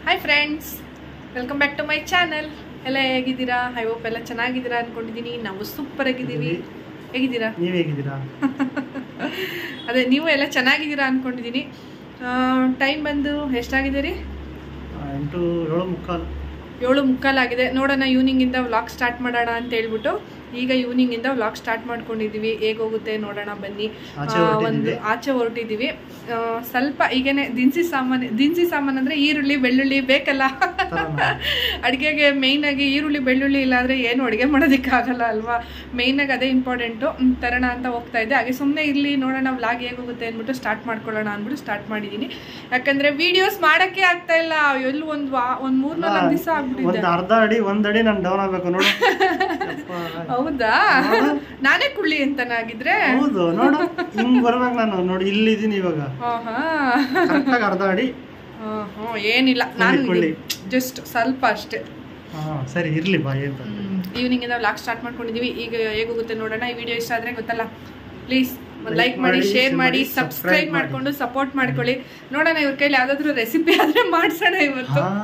Hi friends welcome back to my channel ಎಲ್ಲ ಹೇಗಿದ್ದೀರಾ I hope ಎಲ್ಲ ಚೆನ್ನಾಗಿದ್ದೀರಾ ಅನ್ಕೊಂಡಿದ್ದೀನಿ ನಾವು ಸೂಪರ್ ಆಗಿದ್ದೀವಿ ಹೇಗಿದ್ದೀರಾ ನೀವ್ ಹೇಗಿದ್ದೀರಾ ಅದೇ ನೀವು ಎಲ್ಲ ಚೆನ್ನಾಗಿದ್ದೀರಾ ಅನ್ಕೊಂಡಿದ್ದೀನಿ ಟೈಮ್ ಬಂದು ಎಷ್ಟಾಗಿದೆ ರೀ ಆ, ಎಂಟು ಏಳು ಮುಕ್ಕಾಲು ಏಳು ಮುಕ್ಕಾಲಾಗಿದೆ ನೋಡೋಣ ಈವ್ನಿಂಗಿಂದ ವ್ಲಾಗ್ ಸ್ಟಾರ್ಟ್ ಮಾಡೋಣ ಅಂತ ಹೇಳ್ಬಿಟ್ಟು ಈಗ ಈವ್ನಿಂಗಿಂದ ವ್ಲಾಗ್ ಸ್ಟಾರ್ಟ್ ಮಾಡ್ಕೊಂಡಿದ್ದೀವಿ ಹೇಗೆ ಹೋಗುತ್ತೆ ನೋಡೋಣ ಬನ್ನಿ ಆಚೆ ಆ, ಹೊರಟಿದ್ದೀವಿ. ಒಂದು ಆಚೆ ಹೊರಟಿದ್ದೀವಿ ಆ, ಸ್ವಲ್ಪ ಈಗೇನೆ ದಿನಸಿ ಸಾಮಾನು ದಿನಸಿ ಸಾಮಾನು ಅಂದರೆ ಈರುಳ್ಳಿ ಬೆಳ್ಳುಳ್ಳಿ ಬೇಕಲ್ಲ ತರೋಣ. ಅಡುಗೆಗೆ ಮೇಯ್ನಾಗಿ ಈರುಳ್ಳಿ ಬೆಳ್ಳುಳ್ಳಿ ಇಲ್ಲಾಂದರೆ ಏನು ಅಡುಗೆ ಮಾಡೋದಕ್ಕಾಗಲ್ಲ ಅಲ್ವಾ ಮೇಯ್ನಾಗಿ ಅದೇ ಇಂಪಾರ್ಟೆಂಟು ತರೋಣ ಅಂತ ಹೋಗ್ತಾ ಇದ್ದೆ ಹಾಗೆ ಸುಮ್ಮನೆ ಇಲ್ಲಿ ನೋಡೋಣ ವ್ಲಾಗ್ ಹೇಗೆ ಹೋಗುತ್ತೆ ಅಂದ್ಬಿಟ್ಟು ಸ್ಟಾರ್ಟ್ ಮಾಡ್ಕೊಳ್ಳೋಣ ಅಂದ್ಬಿಟ್ಟು ಸ್ಟಾರ್ಟ್ ಮಾಡಿದ್ದೀನಿ ಯಾಕಂದರೆ ವೀಡಿಯೋಸ್ ಮಾಡೋಕ್ಕೆ ಆಗ್ತಾ ಇಲ್ಲ ಎಲ್ಲಿ ಒಂದು ವಾ ಒಂದು ಮೂರು ನಾಲ್ಕು ದಿವಸ ಆಗ್ಬಿಟ್ಟಿದೆ ಒಂದ್ ಅರ್ಧ ಅಡಿ ಒಂದ್ ಅಡಿ ನಾನು ಡೌನ್ ಆಗ್ಬೇಕು ನೋಡು ಯಪ್ಪಾ. ಹೌದಾ ನಾನೇ ಕುಳ್ಳಿ ಅಂತನಾಗಿದ್ರೆ ಹೌದು ನೋಡು ಹಿಂಗ್ ಬರ್ಬೇಕು ನಾನು ನೋಡಿ ಇಲ್ಲಿದ್ದೀನಿ ಇವಾಗ ಆಹಾ. ಕರೆಕ್ಟಾಗಿ ಅರ್ಧ ಅಡಿ ಆಹಾ, ಏನಿಲ್ಲ ನಾನು ಕುಳ್ಳಿ. ಜಸ್ಟ್ ಸ್ವಲ್ಪ ಅಷ್ಟೇ ಹಾ ಸರಿ ಇರ್ಲಿ ಬಾ ಏನ್ ತೊಂದ್ರೆ ಇಲ್ಲ. ಈವ್ನಿಂಗ್ ಇಂದ ವ್ಲಾಗ್ ಸ್ಟಾರ್ಟ್ ಮಾಡ್ಕೊಂಡಿದೀವಿ ಈಗ ಹೇಗೋಗುತ್ತೆ ನೋಡೋಣ ಈ ವಿಡಿಯೋ ಇಷ್ಟ ಆದ್ರೆ ಗೊತ್ತಲ್ಲ ಪ್ಲೀಸ್ ಒಂದು ಲೈಕ್ Like ಮಾಡಿ ಮಾಡಿ, ಶೇರ್ share ಮಾಡಿ ಮಾಡಿ, ಸಬ್ಸ್ಕ್ರೈಬ್ subscribe ಮಾಡ್ಕೊಂಡು ಸಪೋರ್ಟ್ ಮಾಡ್ಕೊಳ್ಳಿ ನೋಡೋಣ ಇವ್ರ ಕೈಲಿ ಯಾವ್ದಾದ್ರು ರೆಸಿಪಿ ಆದ್ರೆ ಮಾಡ್ಸೋಣ ಇವತ್ತು ಹಾ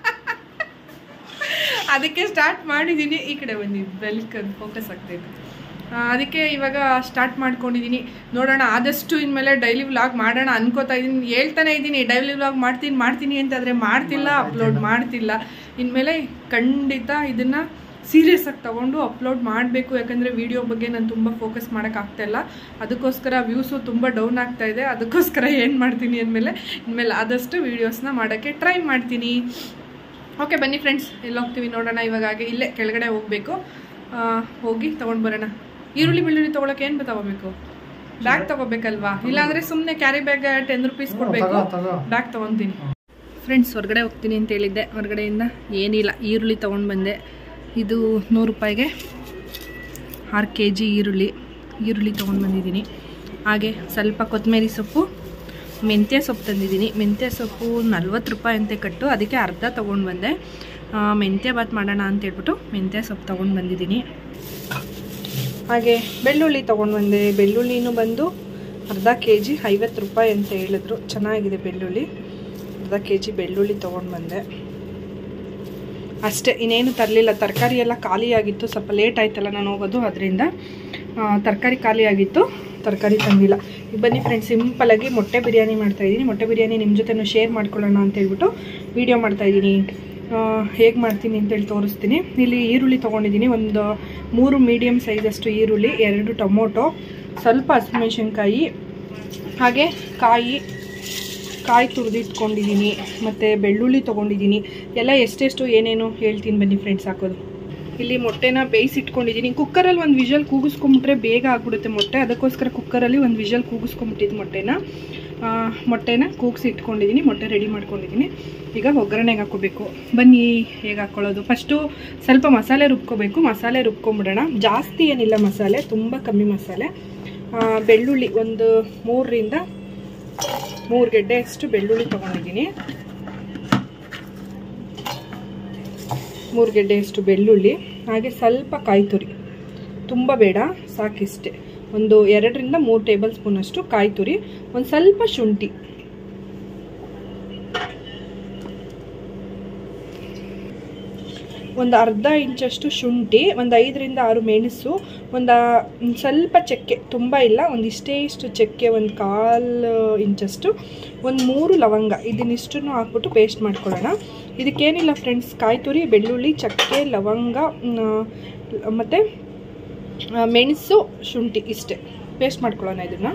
ಅದಕ್ಕೆ ಸ್ಟಾರ್ಟ್ ಮಾಡಿದ್ದೀನಿ ಈ ಕಡೆ ಬನ್ನಿ ಬೆಲ್ಕನ್ ಫೋಕಸ್ ಆಗ್ತೈತೆ ಆ, ಅದಕ್ಕೆ ಇವಾಗ ಸ್ಟಾರ್ಟ್ ಮಾಡ್ಕೊಂಡಿದ್ದೀನಿ ನೋಡೋಣ ಆದಷ್ಟು ಇನ್ಮೇಲೆ ಡೈಲಿ ವ್ಲಾಗ್ ಮಾಡೋಣ ಅನ್ಕೋತಾ ಇದ್ದೀನಿ ಹೇಳ್ತಾನೆ ಇದ್ದೀನಿ ಡೈಲಿ ವ್ಲಾಗ್ ಮಾಡ್ತೀನಿ ಮಾಡ್ತೀನಿ ಅಂತಂದರೆ ಮಾಡ್ತಿಲ್ಲ ಅಪ್ಲೋಡ್ ಮಾಡ್ತಿಲ್ಲ ಇನ್ಮೇಲೆ ಖಂಡಿತ ಇದನ್ನು ಸೀರಿಯಸ್ ಆಗಿ ತಗೊಂಡು ಅಪ್ಲೋಡ್ ಮಾಡಬೇಕು ಯಾಕಂದರೆ ವಿಡಿಯೋ ಬಗ್ಗೆ ನಾನು ತುಂಬ ಫೋಕಸ್ ಮಾಡೋಕ್ಕಾಗ್ತಾ ಇಲ್ಲ ಅದಕ್ಕೋಸ್ಕರ ವ್ಯೂಸು ತುಂಬ ಡೌನ್ ಆಗ್ತಾ ಇದೆ ಅದಕ್ಕೋಸ್ಕರ ಏನು ಮಾಡ್ತೀನಿ ಅಂದಮೇಲೆ ಇನ್ಮೇಲೆ ಆದಷ್ಟು ವೀಡಿಯೋಸ್ನ ಮಾಡೋಕ್ಕೆ ಟ್ರೈ ಮಾಡ್ತೀನಿ ಓಕೆ ಬನ್ನಿ ಫ್ರೆಂಡ್ಸ್ ಎಲ್ಲಿ ಹೋಗ್ತೀವಿ ನೋಡೋಣ ಇವಾಗ ಹಾಗೆ ಇಲ್ಲೇ ಕೆಳಗಡೆ ಹೋಗಬೇಕು ಹೋಗಿ ತೊಗೊಂಡು ಬರೋಣ ಈರುಳ್ಳಿ ಬೆಳ್ಳುಳ್ಳಿ ತೊಗೊಳಕ್ಕೆ ಏನು ತಗೋಬೇಕು ಬ್ಯಾಗ್ ತಗೋಬೇಕಲ್ವಾ ಇಲ್ಲಾಂದರೆ ಸುಮ್ಮನೆ ಕ್ಯಾರಿ ಬ್ಯಾಗ್ ಟೆನ್ ರುಪೀಸ್ ಕೊಡಬೇಕು ತಗೋ ತಗೋ ಬ್ಯಾಗ್ ತೊಗೊತೀನಿ ಫ್ರೆಂಡ್ಸ್ ಹೊರಗಡೆ ಹೋಗ್ತೀನಿ ಅಂತ ಹೇಳಿದ್ದೆ ಹೊರಗಡೆಯಿಂದ ಏನಿಲ್ಲ ಈರುಳ್ಳಿ ತೊಗೊಂಡು ಬಂದೆ ಇದು ನೂರು ರೂಪಾಯಿಗೆ ಆರು ಕೆ ಜಿ ಈರುಳ್ಳಿ ಈರುಳ್ಳಿ ತೊಗೊಂಡು ಬಂದಿದ್ದೀನಿ ಹಾಗೆ ಸ್ವಲ್ಪ ಕೊತ್ತಂಬರಿ ಸೊಪ್ಪು ಮೆಂತ್ಯ ಸೊಪ್ಪು ತಂದಿದ್ದೀನಿ ಮೆಂತ್ಯ ಸೊಪ್ಪು ನಲ್ವತ್ತು ರೂಪಾಯಿ ಅಂತೆ ಕಟ್ಟು ಅದಕ್ಕೆ ಅರ್ಧ ತೊಗೊಂಡು ಬಂದೆ ಆ, ಮೆಂತ್ಯ ಬಾತ್ ಮಾಡೋಣ ಅಂತ ಹೇಳ್ಬಿಟ್ಟು ಮೆಂತ್ಯ ಸೊಪ್ಪು ತೊಗೊಂಡು ಬಂದಿದ್ದೀನಿ ಹಾಗೆ ಬೆಳ್ಳುಳ್ಳಿ ತೊಗೊಂಡು ಬಂದೆ ಬೆಳ್ಳುಳ್ಳಿನೂ ಬಂದು ಅರ್ಧ ಕೆ ಜಿ ಐವತ್ತು ರೂಪಾಯಿ ಅಂತ ಹೇಳಿದ್ರು ಚೆನ್ನಾಗಿದೆ ಬೆಳ್ಳುಳ್ಳಿ ಅರ್ಧ ಕೆ ಜಿ ಬೆಳ್ಳುಳ್ಳಿ ತೊಗೊಂಡು ಬಂದೆ ಅಷ್ಟೇ ಇನ್ನೇನು ತರಲಿಲ್ಲ ತರಕಾರಿ ಎಲ್ಲ ಖಾಲಿಯಾಗಿತ್ತು ಸ್ವಲ್ಪ ಲೇಟ್ ಆಯ್ತಲ್ಲ ನಾನು ಹೋಗೋದು ಅದರಿಂದ ತರಕಾರಿ ಖಾಲಿಯಾಗಿತ್ತು ತರಕಾರಿ ತಂದಿಲ್ಲ ಈಗ ಬನ್ನಿ ಫ್ರೆಂಡ್ಸ್ ಸಿಂಪಲಾಗಿ ಮೊಟ್ಟೆ ಬಿರಿಯಾನಿ ಮಾಡ್ತಾಯಿದ್ದೀನಿ ಮೊಟ್ಟೆ ಬಿರಿಯಾನಿ ನಿಮ್ಮ ಜೊತೆನೂ ಶೇರ್ ಮಾಡ್ಕೊಳ್ಳೋಣ ಅಂತ ಹೇಳ್ಬಿಟ್ಟು ವೀಡಿಯೋ ಮಾಡ್ತಾಯಿದ್ದೀನಿ ಹೇಗೆ ಮಾಡ್ತೀನಿ ಅಂತೇಳಿ ತೋರಿಸ್ತೀನಿ ಇಲ್ಲಿ ಈರುಳ್ಳಿ ತೊಗೊಂಡಿದ್ದೀನಿ ಒಂದು ಮೂರು ಮೀಡಿಯಮ್ ಸೈಜಷ್ಟು ಈರುಳ್ಳಿ ಎರಡು ಟೊಮೊಟೊ ಸ್ವಲ್ಪ ಹಸಿಮೆಣಸಿನ್ಕಾಯಿ ಹಾಗೆ ಕಾಯಿ ಕಾಯಿ ತುರಿದಿಟ್ಕೊಂಡಿದ್ದೀನಿ ಮತ್ತು ಬೆಳ್ಳುಳ್ಳಿ ತೊಗೊಂಡಿದ್ದೀನಿ ಎಲ್ಲ ಎಷ್ಟೆಷ್ಟು ಏನೇನು ಹೇಳ್ತೀನಿ ಬನ್ನಿ ಫ್ರೆಂಡ್ಸ್ ಹಾಕೋದು ಇಲ್ಲಿ ಮೊಟ್ಟೆನ ಬೇಯಿಸಿಟ್ಕೊಂಡಿದ್ದೀನಿ ಕುಕ್ಕರಲ್ಲಿ ಒಂದು ವಿಷಲ್ ಕೂಗಿಸ್ಕೊಂಬಿಟ್ರೆ ಬೇಗ ಆಗ್ಬಿಡುತ್ತೆ ಮೊಟ್ಟೆ ಅದಕ್ಕೋಸ್ಕರ ಕುಕ್ಕರಲ್ಲಿ ಒಂದು ವಿಷಲ್ ಕೂಗಿಸ್ಕೊಂಬಿಟ್ಟಿದ್ದು ಮೊಟ್ಟೆನ ಆ, ಮೊಟ್ಟೆನ ಕೂಗಿಸಿ ಇಟ್ಕೊಂಡಿದ್ದೀನಿ ಮೊಟ್ಟೆ ರೆಡಿ ಮಾಡ್ಕೊಂಡಿದ್ದೀನಿ ಈಗ ಒಗ್ಗರಣೆಗೆ ಹಾಕೋಬೇಕು ಬನ್ನಿ ಹೇಗೆ ಹಾಕ್ಕೊಳ್ಳೋದು ಫಸ್ಟು ಸ್ವಲ್ಪ ಮಸಾಲೆ ರುಬ್ಕೋಬೇಕು ಮಸಾಲೆ ರುಬ್ಕೊಂಬಿಡೋಣ ಜಾಸ್ತಿ ಏನಿಲ್ಲ ಮಸಾಲೆ ತುಂಬ ಕಮ್ಮಿ ಮಸಾಲೆ ಆ, ಬೆಳ್ಳುಳ್ಳಿ ಒಂದು ಮೂರರಿಂದ ಮೂರು ಗೆಡ್ಡೆ ಅಷ್ಟು ಬೆಳ್ಳುಳ್ಳಿ ತೊಗೊಂಡಿದ್ದೀನಿ ಮೂರು ಗೆಡ್ಡೆಯಷ್ಟು ಬೆಳ್ಳುಳ್ಳಿ ಹಾಗೆ ಸ್ವಲ್ಪ ಕಾಯಿ ತುರಿ ತುಂಬ ಬೇಡ ಸಾಕಿಷ್ಟೆ ಒಂದು ಎರಡರಿಂದ ಮೂರು ಟೇಬಲ್ ಸ್ಪೂನಷ್ಟು ಕಾಯಿ ತುರಿ ಒಂದು ಸ್ವಲ್ಪ ಶುಂಠಿ ಒಂದು ಅರ್ಧ ಇಂಚಷ್ಟು ಶುಂಠಿ ಒಂದು ಐದರಿಂದ ಆರು ಮೆಣಸು ಒಂದು ಸ್ವಲ್ಪ ಚಕ್ಕೆ ತುಂಬ ಇಲ್ಲ ಒಂದು ಇಷ್ಟೇ ಇಷ್ಟು ಚಕ್ಕೆ ಒಂದು ಕಾಲು ಇಂಚಷ್ಟು ಒಂದು ಮೂರು ಲವಂಗ ಇದನ್ನಿಷ್ಟನ್ನು ಹಾಕ್ಬಿಟ್ಟು ಪೇಸ್ಟ್ ಮಾಡ್ಕೊಳ್ಳೋಣ ಇದಕ್ಕೇನಿಲ್ಲ ಫ್ರೆಂಡ್ಸ್ ಕಾಯಿ ತುರಿ ಬೆಳ್ಳುಳ್ಳಿ ಚಕ್ಕೆ ಲವಂಗ ಮತ್ತು ಮೆಣಸು ಶುಂಠಿ ಇಷ್ಟೇ ಪೇಸ್ಟ್ ಮಾಡ್ಕೊಳ್ಳೋಣ ಇದನ್ನು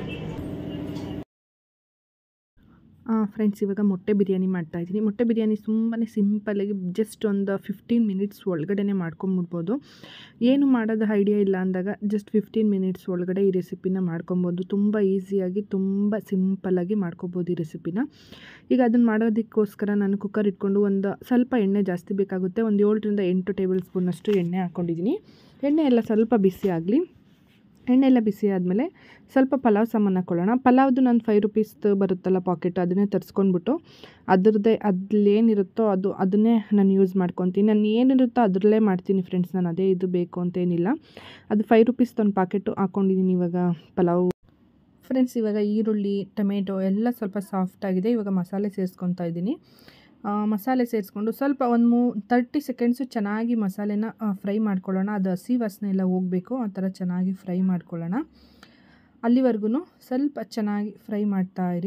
ಫ್ರೆಂಡ್ಸ್ ಇವಾಗ ಮೊಟ್ಟೆ ಬಿರಿಯಾನಿ ಮಾಡ್ತಾ ಇದ್ದೀನಿ ಮೊಟ್ಟೆ ಬಿರಿಯಾನಿ ತುಂಬಾ ಸಿಂಪಲಾಗಿ ಜಸ್ಟ್ ಒಂದು ಫಿಫ್ಟೀನ್ ಮಿನಿಟ್ಸ್ ಒಳಗಡೆ ಮಾಡ್ಕೊಂಬಿಡ್ಬೋದು ಏನು ಮಾಡೋದು ಐಡಿಯಾ ಇಲ್ಲ ಅಂದಾಗ ಜಸ್ಟ್ ಫಿಫ್ಟೀನ್ ಮಿನಿಟ್ಸ್ ಒಳಗಡೆ ಈ ರೆಸಿಪಿನ ಮಾಡ್ಕೊಬೋದು ತುಂಬ ಈಸಿಯಾಗಿ ತುಂಬ ಸಿಂಪಲ್ಲಾಗಿ ಮಾಡ್ಕೊಬೋದು ಈ ರೆಸಿಪಿನ ಈಗ ಅದನ್ನು ಮಾಡೋದಕ್ಕೋಸ್ಕರ ನಾನು ಕುಕ್ಕರ್ ಇಟ್ಕೊಂಡು ಒಂದು ಸ್ವಲ್ಪ ಎಣ್ಣೆ ಜಾಸ್ತಿ ಬೇಕಾಗುತ್ತೆ ಒಂದು ಏಳರಿಂದ ಎಂಟು ಟೇಬಲ್ ಸ್ಪೂನಷ್ಟು ಎಣ್ಣೆ ಹಾಕ್ಕೊಂಡಿದ್ದೀನಿ ಎಣ್ಣೆ ಎಲ್ಲ ಸ್ವಲ್ಪ ಬಿಸಿ ಆಗಲಿ ಎಣ್ಣೆ ಎಲ್ಲ ಬಿಸಿ ಆದಮೇಲೆ ಸ್ವಲ್ಪ ಪಲಾವ್ ಸಾಮಾನು ಹಾಕ್ಕೊಳ್ಳೋಣ ಪಲಾವ್ದು ನಾನು ಫೈವ್ ರುಪೀಸ್ದು ಬರುತ್ತಲ್ಲ ಪಾಕೆಟ್ ಅದನ್ನೇ ತರಿಸ್ಕೊಂಡ್ಬಿಟ್ಟು ಅದ್ರದ್ದೇ ಅದ್ಲೇನಿರುತ್ತೋ ಅದು ಅದನ್ನೇ ನಾನು ಯೂಸ್ ಮಾಡ್ಕೊತೀನಿ ನಾನು ಏನಿರುತ್ತೋ ಅದರಲ್ಲೇ ಮಾಡ್ತೀನಿ ಫ್ರೆಂಡ್ಸ್ ನಾನು ಅದೇ ಇದು ಬೇಕು ಅಂತೇನಿಲ್ಲ ಅದು ಫೈವ್ ರುಪೀಸ್ದು ಒಂದು ಪಾಕೆಟು ಹಾಕ್ಕೊಂಡಿದ್ದೀನಿ ಇವಾಗ ಪಲಾವ್ ಫ್ರೆಂಡ್ಸ್ ಇವಾಗ ಈರುಳ್ಳಿ ಟೊಮೆಟೊ ಎಲ್ಲ ಸ್ವಲ್ಪ ಸಾಫ್ಟ್ ಆಗಿದೆ ಇವಾಗ ಮಸಾಲೆ ಸೇರಿಸ್ಕೊತಾ ಇದ್ದೀನಿ ಆ, ಮಸಾಲೆ ಸೇರಿಸ್ಕೊಂಡು ಸ್ವಲ್ಪ ಒಂದು ಮೂ ತರ್ಟಿ ಸೆಕೆಂಡ್ಸು ಚೆನ್ನಾಗಿ ಮಸಾಲೆನ ಫ್ರೈ ಮಾಡ್ಕೊಳ್ಳೋಣ ಅದು ಹಸಿ ವಾಸನೆ ಎಲ್ಲ ಹೋಗಬೇಕು ಆ ಥರ ಚೆನ್ನಾಗಿ ಫ್ರೈ ಮಾಡ್ಕೊಳ್ಳೋಣ ಅಲ್ಲಿವರೆಗೂ ಸ್ವಲ್ಪ ಚೆನ್ನಾಗಿ ಫ್ರೈ ಮಾಡ್ತಾ ಇರಿ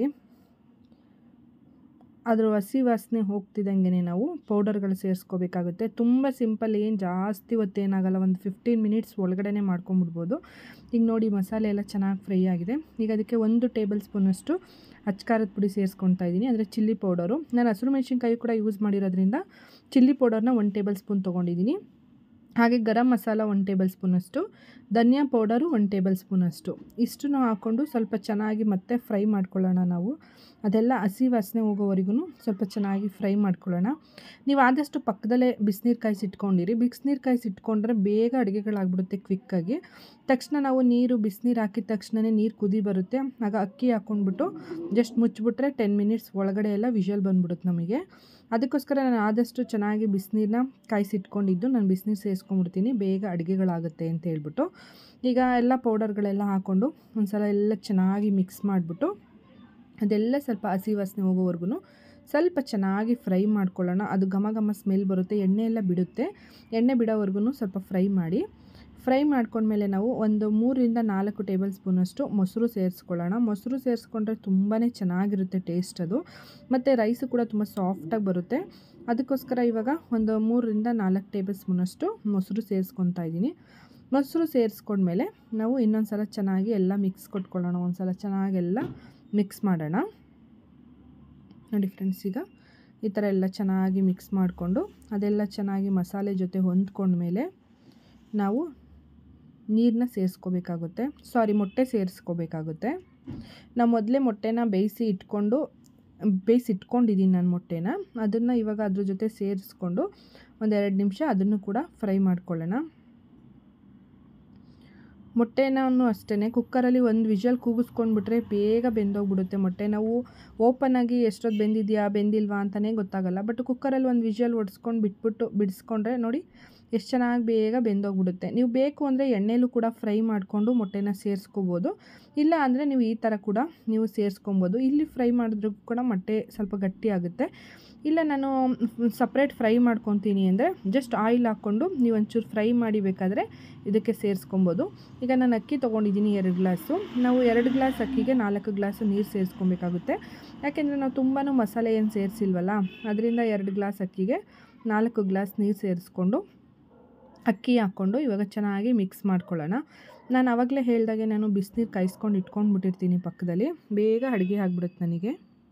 ಅದ್ರ ಹಸಿ ವಾಸನೆ ಹೋಗ್ತಿದ್ದಂಗೆ ನಾವು ಪೌಡರ್ಗಳು ಸೇರಿಸ್ಕೋಬೇಕಾಗುತ್ತೆ ತುಂಬ ಸಿಂಪಲ್ ಏನು ಜಾಸ್ತಿ ಹೊತ್ತೇನಾಗಲ್ಲ ಒಂದು ಫಿಫ್ಟೀನ್ ಮಿನಿಟ್ಸ್ ಒಳಗಡೆ ಮಾಡ್ಕೊಂಬಿಡ್ಬೋದು ಈಗ ನೋಡಿ ಮಸಾಲೆ ಎಲ್ಲ ಚೆನ್ನಾಗಿ ಫ್ರೈ ಆಗಿದೆ ಈಗ ಅದಕ್ಕೆ ಒಂದು ಟೇಬಲ್ ಸ್ಪೂನಷ್ಟು ಅಚ್ಕಾರದ ಪುಡಿ ಸೇರಿಸ್ಕೊತಾ ಇದ್ದೀನಿ ಅಂದರೆ ಚಿಲ್ಲಿ ಪೌಡರು ನಾನು ಹಸಿರು ಮೆಣಸಿನ್ಕಾಯಿ ಕೂಡ ಯೂಸ್ ಮಾಡಿರೋದ್ರಿಂದ ಚಿಲ್ಲಿ ಪೌಡರ್ನ ಒನ್ ಟೇಬಲ್ ಸ್ಪೂನ್ ತೊಗೊಂಡಿದ್ದೀನಿ ಹಾಗೆ ಗರಂ ಮಸಾಲ ಒನ್ ಟೇಬಲ್ ಸ್ಪೂನಷ್ಟು ಧನಿಯಾ ಪೌಡರು ಒನ್ ಟೇಬಲ್ ಸ್ಪೂನಷ್ಟು ಇಷ್ಟನ್ನು ಹಾಕ್ಕೊಂಡು ಸ್ವಲ್ಪ ಚೆನ್ನಾಗಿ ಮತ್ತೆ ಫ್ರೈ ಮಾಡ್ಕೊಳ್ಳೋಣ ನಾವು ಅದೆಲ್ಲ ಹಸಿ ವಾಸನೆ ಹೋಗೋವರೆಗೂ ಸ್ವಲ್ಪ ಚೆನ್ನಾಗಿ ಫ್ರೈ ಮಾಡ್ಕೊಳ್ಳೋಣ ನೀವು ಆದಷ್ಟು ಪಕ್ಕದಲ್ಲೇ ಬಿಸಿನೀರು ಕಾಯಿಸಿಟ್ಕೊಂಡಿರಿ ಬಿಸಿನೀರು ಕಾಯಿಸಿಟ್ಕೊಂಡ್ರೆ ಬೇಗ ಅಡುಗೆಗಳಾಗ್ಬಿಡುತ್ತೆ ಕ್ವಿಕ್ಕಾಗಿ ತಕ್ಷಣ ನಾವು ನೀರು ಬಿಸಿನೀರು ಹಾಕಿದ ತಕ್ಷಣವೇ ನೀರು ಕುದಿ ಬರುತ್ತೆ ಆಗ ಅಕ್ಕಿ ಹಾಕ್ಕೊಂಡ್ಬಿಟ್ಟು ಜಸ್ಟ್ ಮುಚ್ಚಿಬಿಟ್ರೆ ಟೆನ್ ಮಿನಿಟ್ಸ್ ಒಳಗಡೆ ಎಲ್ಲ ವಿಷಲ್ ಬಂದ್ಬಿಡುತ್ತೆ ನಮಗೆ ಅದಕ್ಕೋಸ್ಕರ ನಾನು ಆದಷ್ಟು ಚೆನ್ನಾಗಿ ಬಿಸಿನೀರನ್ನ ಕಾಯಿಸಿಟ್ಕೊಂಡಿದ್ದು ನಾನು ಬಿಸಿನೀರು ಸೇರಿಸ್ಕೊಂಡ್ಬಿಡ್ತೀನಿ ಬೇಗ ಅಡುಗೆಗಳಾಗುತ್ತೆ ಅಂತ ಹೇಳ್ಬಿಟ್ಟು ಈಗ ಎಲ್ಲ ಪೌಡರ್ಗಳೆಲ್ಲ ಹಾಕ್ಕೊಂಡು ಒಂದು ಸಲ ಎಲ್ಲ ಚೆನ್ನಾಗಿ ಮಿಕ್ಸ್ ಮಾಡಿಬಿಟ್ಟು ಅದೆಲ್ಲ ಸ್ವಲ್ಪ ಹಸಿ ವಾಸನೆ ಹೋಗೋವರೆಗೂ ಸ್ವಲ್ಪ ಚೆನ್ನಾಗಿ ಫ್ರೈ ಮಾಡ್ಕೊಳ್ಳೋಣ ಅದು ಘಮ ಘಮ ಸ್ಮೆಲ್ ಬರುತ್ತೆ ಎಣ್ಣೆ ಎಲ್ಲ ಬಿಡುತ್ತೆ ಎಣ್ಣೆ ಬಿಡೋವರೆಗೂ ಸ್ವಲ್ಪ ಫ್ರೈ ಮಾಡಿ ಫ್ರೈ ಮಾಡ್ಕೊಂಡ್ಮೇಲೆ ನಾವು ಒಂದು ಮೂರರಿಂದ ನಾಲ್ಕು ಟೇಬಲ್ ಸ್ಪೂನಷ್ಟು ಮೊಸರು ಸೇರಿಸ್ಕೊಳ್ಳೋಣ ಮೊಸರು ಸೇರಿಸ್ಕೊಂಡ್ರೆ ತುಂಬಾ ಚೆನ್ನಾಗಿರುತ್ತೆ ಟೇಸ್ಟ್ ಅದು ಮತ್ತು ರೈಸು ಕೂಡ ತುಂಬ ಸಾಫ್ಟಾಗಿ ಬರುತ್ತೆ ಅದಕ್ಕೋಸ್ಕರ ಇವಾಗ ಒಂದು ಮೂರರಿಂದ ನಾಲ್ಕು ಟೇಬಲ್ ಸ್ಪೂನಷ್ಟು ಮೊಸರು ಸೇರಿಸ್ಕೊತಾ ಇದ್ದೀನಿ ಮೊಸರು ಸೇರಿಸ್ಕೊಂಡ್ಮೇಲೆ ನಾವು ಇನ್ನೊಂದು ಸಲ ಚೆನ್ನಾಗಿ ಎಲ್ಲ ಮಿಕ್ಸ್ ಕೊಟ್ಕೊಳ್ಳೋಣ ಒಂದು ಸಲ ಚೆನ್ನಾಗೆಲ್ಲ ಮಿಕ್ಸ್ ಮಾಡೋಣ ನೋಡಿ ಫ್ರೆಂಡ್ಸ್ ಈಗ ಈ ಥರ ಎಲ್ಲ ಚೆನ್ನಾಗಿ ಮಿಕ್ಸ್ ಮಾಡಿಕೊಂಡು ಅದೆಲ್ಲ ಚೆನ್ನಾಗಿ ಮಸಾಲೆ ಜೊತೆ ಹೊಂದ್ಕೊಂಡ್ಮೇಲೆ ನಾವು ನೀರನ್ನ ಸೇರಿಸ್ಕೋಬೇಕಾಗುತ್ತೆ ಸಾರಿ ಮೊಟ್ಟೆ ಸೇರಿಸ್ಕೋಬೇಕಾಗುತ್ತೆ ನಾವು ಮೊದಲೇ ಮೊಟ್ಟೆನ ಬೇಯಿಸಿ ಇಟ್ಕೊಂಡು ಬೇಯಿಸಿ ಇಟ್ಕೊಂಡಿದ್ದೀನಿ ನಾನು ಮೊಟ್ಟೆನ ಅದನ್ನು ಇವಾಗ ಅದ್ರ ಜೊತೆ ಸೇರಿಸ್ಕೊಂಡು ಒಂದೆರಡು ನಿಮಿಷ ಅದನ್ನು ಕೂಡ ಫ್ರೈ ಮಾಡ್ಕೊಳ್ಳೋಣ ಮೊಟ್ಟೆನೂ ಅಷ್ಟೇ ಕುಕ್ಕರಲ್ಲಿ ಒಂದು ವಿಷಲ್ ಕೂಗಿಸ್ಕೊಂಡ್ಬಿಟ್ರೆ ಬೇಗ ಬೆಂದೋಗ್ಬಿಡುತ್ತೆ ಮೊಟ್ಟೆ ನಾವು ಓಪನಾಗಿ ಎಷ್ಟೊತ್ತು ಬೆಂದಿದೆಯಾ ಬೆಂದಿಲ್ವಾ ಅಂತಲೇ ಗೊತ್ತಾಗಲ್ಲ ಬಟ್ ಕುಕ್ಕರಲ್ಲಿ ಒಂದು ವಿಷಲ್ ಒಡ್ಸ್ಕೊಂಡು ಬಿಟ್ಬಿಟ್ಟು ಬಿಡಿಸ್ಕೊಂಡ್ರೆ ನೋಡಿ ಎಷ್ಟು ಚೆನ್ನಾಗಿ ಬೇಗ ಬೆಂದೋಗ್ಬಿಡುತ್ತೆ ನೀವು ಬೇಕು ಅಂದರೆ ಎಣ್ಣೆಲೂ ಕೂಡ ಫ್ರೈ ಮಾಡಿಕೊಂಡು ಮೊಟ್ಟೆನ ಸೇರಿಸ್ಕೋಬೋದು ಇಲ್ಲ ಅಂದರೆ ನೀವು ಈ ಥರ ಕೂಡ ನೀವು ಸೇರಿಸ್ಕೊಬೋದು ಇಲ್ಲಿ ಫ್ರೈ ಮಾಡಿದ್ರೂ ಕೂಡ ಮೊಟ್ಟೆ ಸ್ವಲ್ಪ ಗಟ್ಟಿ ಆಗುತ್ತೆ ಇಲ್ಲ ನಾನು ಸಪ್ರೇಟ್ ಫ್ರೈ ಮಾಡ್ಕೊತೀನಿ ಅಂದರೆ ಜಸ್ಟ್ ಆಯಿಲ್ ಹಾಕ್ಕೊಂಡು ನೀವು ಒಂಚೂರು ಫ್ರೈ ಮಾಡಿ ಬೇಕಾದರೆ ಇದಕ್ಕೆ ಸೇರಿಸ್ಕೊಬೋದು ಈಗ ನಾನು ಅಕ್ಕಿ ತೊಗೊಂಡಿದ್ದೀನಿ ಎರಡು ಗ್ಲಾಸು ನಾವು ಎರಡು ಗ್ಲಾಸ್ ಅಕ್ಕಿಗೆ ನಾಲ್ಕು ಗ್ಲಾಸು ನೀರು ಸೇರಿಸ್ಕೊಬೇಕಾಗುತ್ತೆ ಯಾಕೆಂದರೆ ನಾವು ತುಂಬಾ ಮಸಾಲೆ ಏನು ಸೇರಿಸಿಲ್ವಲ್ಲ ಅದರಿಂದ ಎರಡು ಗ್ಲಾಸ್ ಅಕ್ಕಿಗೆ ನಾಲ್ಕು ಗ್ಲಾಸ್ ನೀರು ಸೇರಿಸ್ಕೊಂಡು ಅಕ್ಕಿ ಹಾಕ್ಕೊಂಡು ಇವಾಗ ಚೆನ್ನಾಗಿ ಮಿಕ್ಸ್ ಮಾಡ್ಕೊಳ್ಳೋಣ ನಾನು ಆವಾಗಲೇ ಹೇಳ್ದಾಗೆ ನಾನು ಬಿಸಿನೀರು ಕಾಯಿಸ್ಕೊಂಡು ಇಟ್ಕೊಂಡ್ಬಿಟ್ಟಿರ್ತೀನಿ ಪಕ್ಕದಲ್ಲಿ ಬೇಗ ಅಡುಗೆ ಆಗಿಬಿಡುತ್ತೆ ನನಗೆ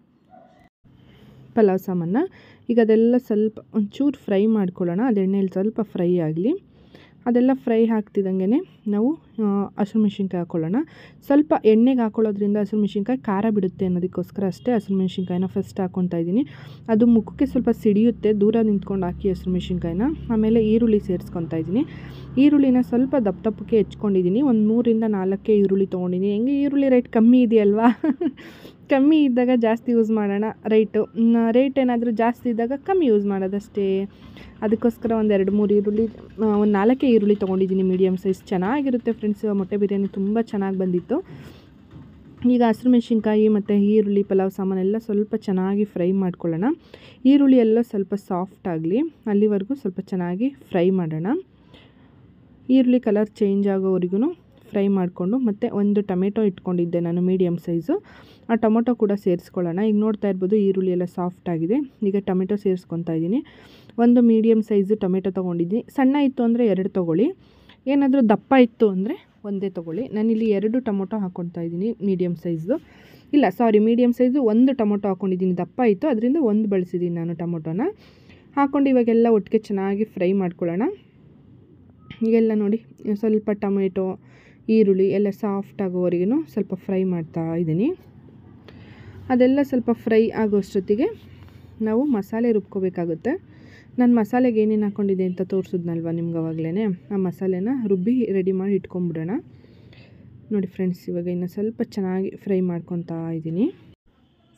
ಪಲಾವ್ ಸಾಮಾನ ಈಗ ಅದೆಲ್ಲ ಸ್ವಲ್ಪ ಒಂಚೂರು ಫ್ರೈ ಮಾಡ್ಕೊಳ್ಳೋಣ ಅದು ಎಣ್ಣೆಯಲ್ಲಿ ಸ್ವಲ್ಪ ಫ್ರೈ ಆಗಲಿ ಅದೆಲ್ಲ ಫ್ರೈ ಆಗ್ತಿದ್ದಂಗೆ ನಾವು ಹಸಿರು ಮೆಣಸಿನ್ಕಾಯಿ ಹಾಕ್ಕೊಳ್ಳೋಣ ಸ್ವಲ್ಪ ಎಣ್ಣೆಗೆ ಹಾಕೊಳ್ಳೋದ್ರಿಂದ ಹಸಿರು ಮೆಣಸಿನ್ಕಾಯಿ ಖಾರ ಬಿಡುತ್ತೆ ಅನ್ನೋದಕ್ಕೋಸ್ಕರ ಅಷ್ಟೇ ಹಸಿರು ಮೆಣಸಿನ್ಕಾಯಿನ ಫಸ್ಟ್ ಹಾಕ್ಕೊತಾ ಇದ್ದೀನಿ ಅದು ಮುಖಕ್ಕೆ ಸ್ವಲ್ಪ ಸಿಡಿಯುತ್ತೆ ದೂರ ನಿಂತ್ಕೊಂಡು ಹಾಕಿ ಹಸಿರು ಮೆಣಸಿನ್ಕಾಯಿನ ಆಮೇಲೆ ಈರುಳ್ಳಿ ಸೇರಿಸ್ಕೊತಾ ಇದ್ದೀನಿ ಈರುಳ್ಳಿನ ಸ್ವಲ್ಪ ದಪ್ಪ ದಪ್ಪಕ್ಕೆ ಹೆಚ್ಕೊಂಡಿದ್ದೀನಿ ಒಂದು ಮೂರಿಂದ ನಾಲ್ಕೇ ಈರುಳ್ಳಿ ತೊಗೊಂಡಿದ್ದೀನಿ ಹೆಂಗೆ ಈರುಳ್ಳಿ ರೇಟ್ ಕಮ್ಮಿ ಇದೆಯಲ್ವಾ ಕಮ್ಮಿ ಇದ್ದಾಗ ಜಾಸ್ತಿ ಯೂಸ್ ಮಾಡೋಣ ರೈಟು ರೇಟ್ ಏನಾದರೂ ಜಾಸ್ತಿ ಇದ್ದಾಗ ಕಮ್ಮಿ ಯೂಸ್ ಮಾಡೋದಷ್ಟೇ ಅದಕ್ಕೋಸ್ಕರ ಒಂದು ಎರಡು ಮೂರು ಈರುಳ್ಳಿ ಒಂದು ನಾಲ್ಕೇ ಈರುಳ್ಳಿ ತೊಗೊಂಡಿದ್ದೀನಿ ಮೀಡಿಯಮ್ ಸೈಜ್ ಚೆನ್ನಾಗಿರುತ್ತೆ ಫ್ರೆಂಡ್ಸ್ ಮೊಟ್ಟೆ ಬಿರಿಯಾನಿ ತುಂಬ ಚೆನ್ನಾಗಿ ಬಂದಿತ್ತು ಈಗ ಹಸಿರು ಮೆಣಸಿನ್ಕಾಯಿ ಮತ್ತು ಈರುಳ್ಳಿ ಪಲಾವ್ ಸಾಮಾನೆಲ್ಲ ಸ್ವಲ್ಪ ಚೆನ್ನಾಗಿ ಫ್ರೈ ಮಾಡ್ಕೊಳ್ಳೋಣ ಈರುಳ್ಳಿ ಎಲ್ಲ ಸ್ವಲ್ಪ ಸಾಫ್ಟ್ ಆಗಲಿ ಅಲ್ಲಿವರೆಗೂ ಸ್ವಲ್ಪ ಚೆನ್ನಾಗಿ ಫ್ರೈ ಮಾಡೋಣ ಈರುಳ್ಳಿ ಕಲರ್ ಚೇಂಜ್ ಆಗೋವರೆಗೂ ಫ್ರೈ ಮಾಡಿಕೊಂಡು ಮತ್ತು ಒಂದು ಟೊಮೆಟೊ ಇಟ್ಕೊಂಡಿದ್ದೆ ನಾನು ಮೀಡಿಯಮ್ ಸೈಜು ಆ ಟೊಮೊಟೊ ಕೂಡ ಸೇರಿಸ್ಕೊಳ್ಳೋಣ ಈಗ ನೋಡ್ತಾ ಇರ್ಬೋದು ಈರುಳ್ಳಿ ಎಲ್ಲ ಸಾಫ್ಟ್ ಆಗಿದೆ ಈಗ ಟೊಮೆಟೊ ಸೇರಿಸ್ಕೊತಾ ಇದ್ದೀನಿ ಒಂದು ಮೀಡಿಯಮ್ ಸೈಜು ಟೊಮೆಟೊ ತೊಗೊಂಡಿದ್ದೀನಿ ಸಣ್ಣ ಇತ್ತು ಅಂದರೆ ಎರಡು ತೊಗೊಳ್ಳಿ ಏನಾದರೂ ದಪ್ಪ ಇತ್ತು ಅಂದರೆ ಒಂದೇ ತೊಗೊಳ್ಳಿ ನಾನಿಲ್ಲಿ ಎರಡು ಟೊಮೊಟೊ ಹಾಕ್ಕೊತಾ ಇದ್ದೀನಿ ಮೀಡಿಯಮ್ ಸೈಜ್ದು ಇಲ್ಲ ಸಾರಿ ಮೀಡಿಯಮ್ ಸೈಜು ಒಂದು ಟೊಮೊಟೊ ಹಾಕ್ಕೊಂಡಿದ್ದೀನಿ ದಪ್ಪ ಇತ್ತು ಅದರಿಂದ ಒಂದು ಬಳಸಿದ್ದೀನಿ ನಾನು ಟೊಮೊಟೊನ ಹಾಕ್ಕೊಂಡು ಇವಾಗೆಲ್ಲ ಒಟ್ಟಿಗೆ ಚೆನ್ನಾಗಿ ಫ್ರೈ ಮಾಡ್ಕೊಳ್ಳೋಣ ಈಗೆಲ್ಲ ನೋಡಿ ಸ್ವಲ್ಪ ಟೊಮೆಟೊ ಈರುಳ್ಳಿ ಎಲ್ಲ ಸಾಫ್ಟ್ ಆಗೋವರೆಗೂ ಸ್ವಲ್ಪ ಫ್ರೈ ಮಾಡ್ತಾ ಇದ್ದೀನಿ ಅದೆಲ್ಲ ಸ್ವಲ್ಪ ಫ್ರೈ ಆಗೋಷ್ಟೊತ್ತಿಗೆ ನಾವು ಮಸಾಲೆ ರುಬ್ಕೋಬೇಕಾಗುತ್ತೆ ನಾನು ಮಸಾಲೆಗೆ ಏನೇನು ಹಾಕ್ಕೊಂಡಿದ್ದೆ ಅಂತ ತೋರಿಸಿದ್ನಲ್ವ ನಿಮ್ಗೆ ಅವಾಗಲೇ ಆ ಮಸಾಲೆನ ರುಬ್ಬಿ ರೆಡಿ ಮಾಡಿ ಇಟ್ಕೊಂಬಿಡೋಣ ನೋಡಿ ಫ್ರೆಂಡ್ಸ್ ಇವಾಗ ಇನ್ನು ಸ್ವಲ್ಪ ಚೆನ್ನಾಗಿ ಫ್ರೈ ಮಾಡ್ಕೊತಾ ಇದ್ದೀನಿ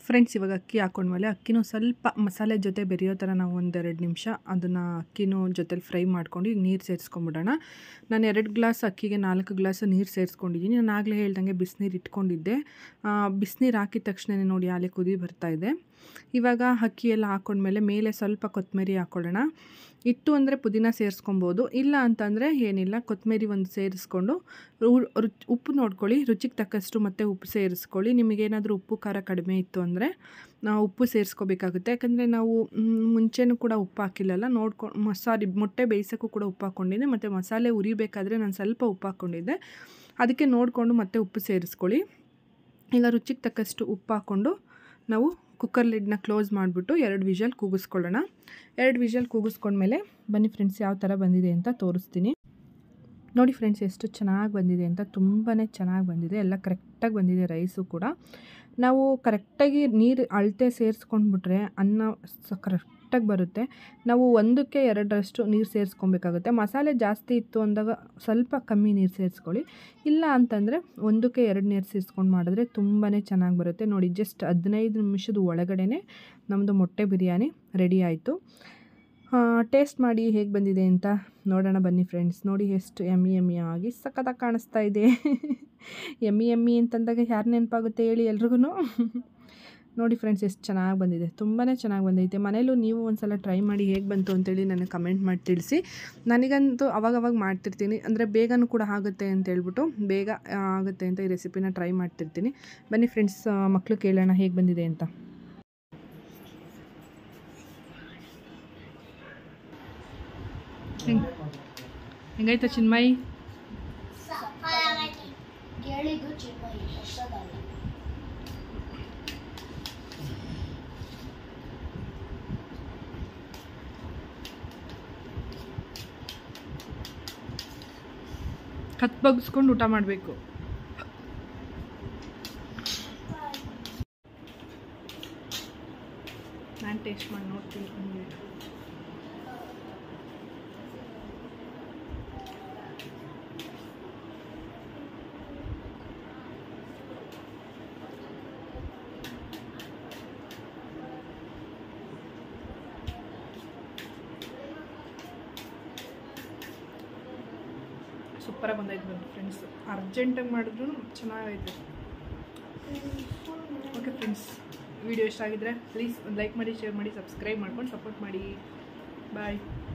ಫ್ರೆಂಡ್ಸ್ ಇವಾಗ ಅಕ್ಕಿ ಹಾಕೊಂಡ್ಮೇಲೆ ಅಕ್ಕಿನೂ ಸ್ವಲ್ಪ ಮಸಾಲೆ ಜೊತೆ ಬೆರೆಯೋ ಥರ ನಾವು ಒಂದೆರಡು ನಿಮಿಷ ಅದನ್ನು ಅಕ್ಕಿನೂ ಜೊತೆಲಿ ಫ್ರೈ ಮಾಡ್ಕೊಂಡು ಈಗ ನೀರು ಸೇರಿಸ್ಕೊಂಬಿಡೋಣ ನಾನು ಎರಡು ಗ್ಲಾಸ್ ಅಕ್ಕಿಗೆ ನಾಲ್ಕು ಗ್ಲಾಸ್ ನೀರು ಸೇರಿಸ್ಕೊಂಡಿದ್ದೀನಿ ನಾನು ಆಗಲೇ ಹೇಳ್ದಂಗೆ ಬಿಸಿನೀರು ಇಟ್ಕೊಂಡಿದ್ದೆ ಬಿಸಿನೀರು ಹಾಕಿದ ತಕ್ಷಣ ನೋಡಿ ಆಲೆ ಕುದಿ ಬರ್ತಾ ಇದೆ ಇವಾಗ ಅಕ್ಕಿ ಎಲ್ಲ ಹಾಕೊಂಡ್ಮೇಲೆ ಮೇಲೆ ಸ್ವಲ್ಪ ಕೊತ್ತಂಬರಿ ಹಾಕ್ಕೊಳ್ಳೋಣ ಇತ್ತು ಅಂದರೆ ಪುದೀನ ಸೇರಿಸ್ಕೊಬೋದು ಇಲ್ಲ ಅಂತಂದರೆ ಏನಿಲ್ಲ ಕೊತ್ತಂಬರಿ ಒಂದು ಸೇರಿಸ್ಕೊಂಡು ರು- ರುಚ್ ಉಪ್ಪು ನೋಡ್ಕೊಳ್ಳಿ ರುಚಿಗೆ ತಕ್ಕಷ್ಟು ಮತ್ತೆ ಉಪ್ಪು ಸೇರಿಸ್ಕೊಳ್ಳಿ ನಿಮಗೇನಾದರೂ ಉಪ್ಪು ಖಾರ ಕಡಿಮೆ ಇತ್ತು ಅಂದರೆ ನಾವು ಉಪ್ಪು ಸೇರಿಸ್ಕೋಬೇಕಾಗುತ್ತೆ ಯಾಕಂದರೆ ನಾವು ಮ್, ಮುಂಚೆನೂ ಕೂಡ ಉಪ್ಪು ಹಾಕಿಲ್ಲಲ್ಲ ನೋಡ್ಕೊಂಡು ಸಾರಿ ಮೊಟ್ಟೆ ಬೇಯಿಸೋಕ್ಕೂ ಕೂಡ ಉಪ್ಪು ಹಾಕ್ಕೊಂಡಿದ್ದೆ ಮತ್ತು ಮಸಾಲೆ ಉರಿಬೇಕಾದ್ರೆ ನಾನು ಸ್ವಲ್ಪ ಉಪ್ಪು ಹಾಕ್ಕೊಂಡಿದ್ದೆ ಅದಕ್ಕೆ ನೋಡಿಕೊಂಡು ಮತ್ತೆ ಉಪ್ಪು ಸೇರಿಸ್ಕೊಳ್ಳಿ ಈಗ ರುಚಿಗೆ ತಕ್ಕಷ್ಟು ಉಪ್ಪು ಹಾಕ್ಕೊಂಡು ನಾವು ಕುಕ್ಕರ್ ಲಿಡ್ನ ಕ್ಲೋಸ್ ಮಾಡಿಬಿಟ್ಟು ಎರಡು ವಿಷಲ್ ಕೂಗಿಸ್ಕೊಳ್ಳೋಣ ಎರಡು ವಿಷಲ್ ಕೂಗಿಸ್ಕೊಂಡ್ಮೇಲೆ ಬನ್ನಿ ಫ್ರೆಂಡ್ಸ್ ಯಾವ ಥರ ಬಂದಿದೆ ಅಂತ ತೋರಿಸ್ತೀನಿ ನೋಡಿ ಫ್ರೆಂಡ್ಸ್ ಎಷ್ಟು ಚೆನ್ನಾಗಿ ಬಂದಿದೆ ಅಂತ ತುಂಬಾ ಚೆನ್ನಾಗಿ ಬಂದಿದೆ ಎಲ್ಲ ಕರೆಕ್ಟಾಗಿ ಬಂದಿದೆ ರೈಸು ಕೂಡ ನಾವು ಕರೆಕ್ಟಾಗಿ ನೀರು ಅಳತೆ ಸೇರಿಸ್ಕೊಂಡ್ಬಿಟ್ರೆ ಅನ್ನ ಸ ಕರೆಕ್ಟಾಗಿ ಬರುತ್ತೆ ನಾವು ಒಂದಕ್ಕೆ ಎರಡರಷ್ಟು ನೀರು ಸೇರಿಸ್ಕೊಬೇಕಾಗುತ್ತೆ ಮಸಾಲೆ ಜಾಸ್ತಿ ಇತ್ತು ಅಂದಾಗ ಸ್ವಲ್ಪ ಕಮ್ಮಿ ನೀರು ಸೇರಿಸ್ಕೊಳ್ಳಿ ಇಲ್ಲ ಅಂತಂದರೆ ಒಂದಕ್ಕೆ ಎರಡು ನೀರು ಸೇರಿಸ್ಕೊಂಡು ಮಾಡಿದ್ರೆ ತುಂಬಾ ಚೆನ್ನಾಗಿ ಬರುತ್ತೆ ನೋಡಿ ಜಸ್ಟ್ ಹದಿನೈದು ನಿಮಿಷದ ಒಳಗಡೆ ನಮ್ಮದು ಮೊಟ್ಟೆ ಬಿರಿಯಾನಿ ರೆಡಿ ಆಯಿತು ಟೇಸ್ಟ್ ಮಾಡಿ ಹೇಗೆ ಬಂದಿದೆ ಅಂತ ನೋಡೋಣ ಬನ್ನಿ ಫ್ರೆಂಡ್ಸ್ ನೋಡಿ ಎಷ್ಟು ಎಮ್ಮಿ ಎಮ್ಮಿ ಆಗಿ ಸಖತ್ತಾಗಿ ಕಾಣಿಸ್ತಾ ಇದೆ ಎಮ್ಮಿ ಎಮ್ಮಿ ಅಂತಂದಾಗ ಯಾರು ನೆನಪಾಗುತ್ತೆ ಹೇಳಿ ಎಲ್ರಿಗೂ ನೋಡಿ ಫ್ರೆಂಡ್ಸ್ ಎಷ್ಟು ಚೆನ್ನಾಗಿ ಬಂದಿದೆ ತುಂಬಾ ಚೆನ್ನಾಗಿ ಬಂದೈತೆ ಮನೇಲೂ ನೀವು ಒಂದು ಸಲ ಟ್ರೈ ಮಾಡಿ ಹೇಗೆ ಬಂತು ಅಂತೇಳಿ ನನಗೆ ಕಮೆಂಟ್ ಮಾಡಿ ತಿಳಿಸಿ ನನಗಂತೂ ಅವಾಗವಾಗ ಮಾಡ್ತಿರ್ತೀನಿ ಅಂದರೆ ಬೇಗನೂ ಕೂಡ ಆಗುತ್ತೆ ಅಂತ ಹೇಳ್ಬಿಟ್ಟು ಬೇಗ ಆ, ಆಗುತ್ತೆ ಅಂತ ಈ ರೆಸಿಪಿನ ಟ್ರೈ ಮಾಡ್ತಿರ್ತೀನಿ ಬನ್ನಿ ಫ್ರೆಂಡ್ಸ್ ಮಕ್ಕಳು ಕೇಳೋಣ ಹೇಗೆ ಬಂದಿದೆ ಅಂತ ಹೆಂಗೆ ಹೆಂಗಾಯ್ತಾ ಚಿನ್ಮಯ್ ಕೇಳಿದ್ದು ಚಿನ್ಮಯಿ ಹೊಸದಲ್ಲ ಕತ್ ಬಗ್ಸ್ಕೊಂಡು ಊಟ ಮಾಡಬೇಕು ನಾನು ಟೇಸ್ಟ್ ಮಾಡಿ ನೋಡ್ತೀನಿ ಹಂಗೆ ಸೂಪರಾಗಿ ಬಂದೈತೆ ಬನ್ನಿ ಫ್ರೆಂಡ್ಸ್ ಅರ್ಜೆಂಟಾಗಿ ಮಾಡಿದ್ರು ಚೆನ್ನಾಗೈತೆ ಓಕೆ ಫ್ರೆಂಡ್ಸ್ ವಿಡಿಯೋ ಇಷ್ಟ ಆಗಿದ್ರೆ ಪ್ಲೀಸ್ ಒಂದು ಲೈಕ್ ಮಾಡಿ ಶೇರ್ ಮಾಡಿ ಸಬ್ಸ್ಕ್ರೈಬ್ ಮಾಡ್ಕೊಂಡು ಸಪೋರ್ಟ್ ಮಾಡಿ ಬಾಯ್